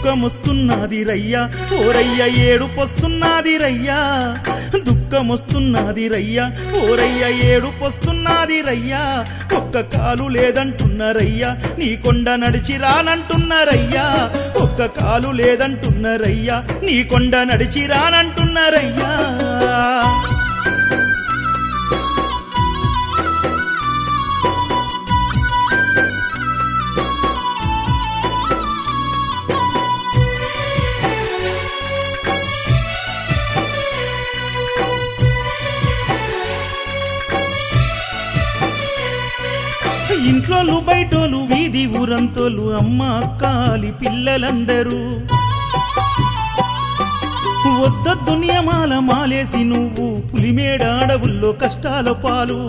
దుఃఖమొస్తున్నది రయ్యా ఓరయ్య ఏడుపొస్తున్నది రయ్యా దుఃఖమొస్తున్నది రయ్యా ఓరయ్య ఏడుపొస్తున్నది రయ్యా ఒక్క కాలు లేదంటున్నారయ్యా నీ కొండ నడిచి రానంటున్నారయ్యా ఒక్క కాలు లేదంటున్నారయ్యా నీ కొండ నడిచి రానంటున్నారయ్యా ఇంట్లోలు బయటోలు వీధి ఊరంతోలు అమ్మ అక్కాలి పిల్లలందరూ వద్దొద్దు నియమాల మాలేసి నువ్వు పులిమేడ అడవుల్లో కష్టాల పాలు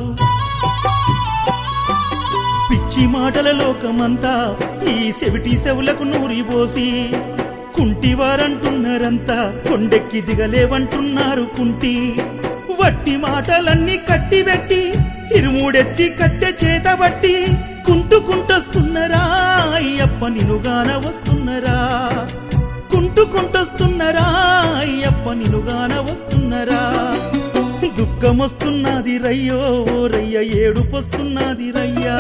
పిచ్చి మాటల లోకమంతా ఈ సెవిటి సెవులకు నూరిపోసి కుంటివారంటున్నారంతా కొండెక్కి దిగలేవంటున్నారు కుంటి వట్టి మాటలన్నీ కట్టిబెట్టి ఇరుమూడెత్తి కట్టె చేతబట్టి కుంటుకుంటొస్తున్నారా అయ్యప్ప నినుగాన వస్తున్నారా కుంటుకుంటొస్తున్నారా అయ్యప్ప నినుగాన వస్తున్నారా దుఃఖమొస్తున్నది రయ్యో రయ్య ఏడుపొస్తున్నది రయ్యా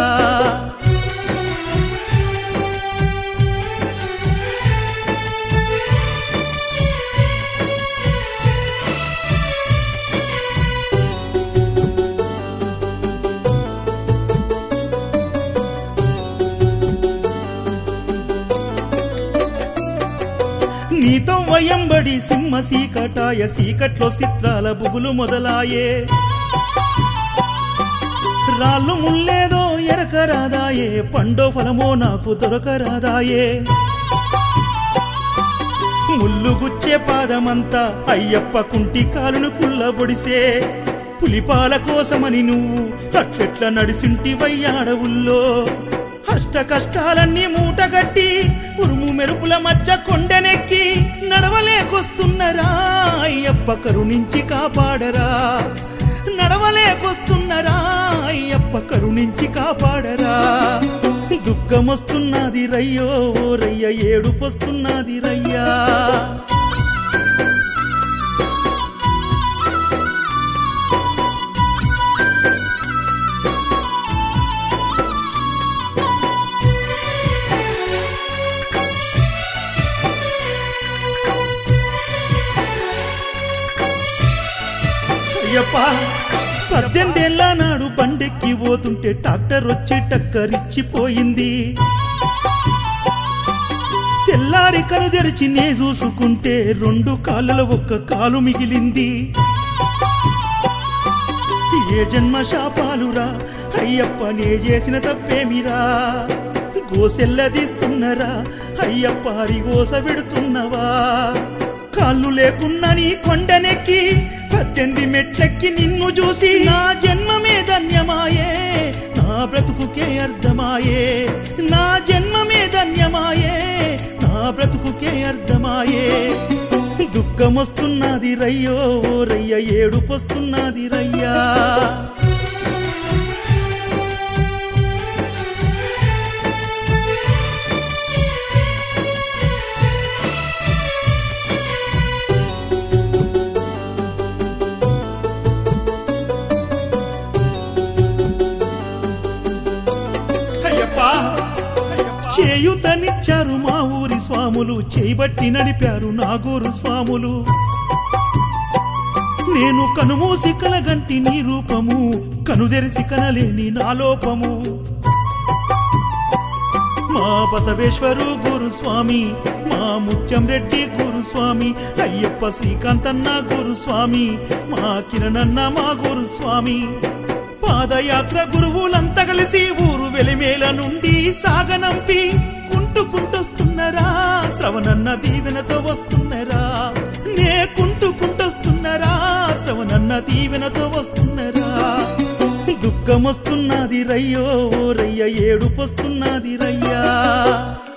నీతో వయంబడి సింహ సీకటాయ సీకట్లో చిత్రాల బుగులు మొదలాయే రాళ్ళు ముల్లేదో ఎరకరాదాయే పండో ఫలమో నాకు దొరకరాదాయే ముళ్ళు గుచ్చే పాదమంతా అయ్యప్ప కుంటి కాలును కుల్లబొడిసే పులిపాల కోసమని నువ్వు అట్లెట్ల నడిసింటివయ్యాడవుల్లో అష్ట కష్టాలన్నీ మూటగట్టి ఉరుము మెరుపుల మధ్య కొండనెక్కి నడవలేకొస్తున్నరా అయ్యప్ప కరుణించి కాపాడరా నడవలేకొస్తున్నరా అయ్యప్ప కరుణించి కాపాడరా దుఃఖమొస్తున్నది రయ్యో రయ్య ఏడుపొస్తున్నది రయ్యా అయ్యప్ప పద్దెనిమిదేళ్ల నాడు బండెక్కి పోతుంటే ట్రాక్టర్ వచ్చి టక్కరిచ్చిపోయింది తెల్లారి కను తెరిచి నే చూసుకుంటే రెండు కాళ్ళలో ఒక్క కాలు మిగిలింది ఏ జన్మ శాపాలురా అయ్యప్ప నే చేసిన తప్పేమిరా గోసెల్లదీస్తున్నరా అయ్యప్ప అరిగోస విడుతున్నవా కాళ్ళు లేకున్నా నీ కొండనెక్కి పద్దెనిమిది మెట్లెక్కి నిన్ను చూసి నా జన్మమే ధన్యమాయే నా బ్రతుకుకే అర్థమాయే నా జన్మమే ధన్యమాయే నా బ్రతుకుకే అర్థమాయే దుఃఖమొస్తున్నది రయ్యో రయ్య ఏడుపొస్తున్నది రయ్యా చేయుతనిచ్చారు మా ఊరి స్వాములు చేయబట్టి నడిపారు నాగూరు స్వాములు నేను కనుమూసి కలగంటి నీ రూపము కనుదెరిసి కనలేని నా లోపము మా బసవేశ్వరు గురుస్వామి మా ముత్యం రెడ్డి గురుస్వామి అయ్యప్ప శ్రీకాంతన్న గురుస్వామి మా కిరణన్న మా గురుస్వామి పాదయాత్ర గురువులంతా కలిసి ఊరు వెలిమేల నుండి సాగనంపి కుంటుకుంటొస్తున్నరా శ్రవణన్న దీవెనతో వస్తున్నరా నే కుంటుకుంటొస్తున్నరా శ్రవణన్న దీవెనతో వస్తున్నరా దుఃఖమొస్తున్నది రయ్యో రయ్య ఏడుపొస్తున్నది రయ్యా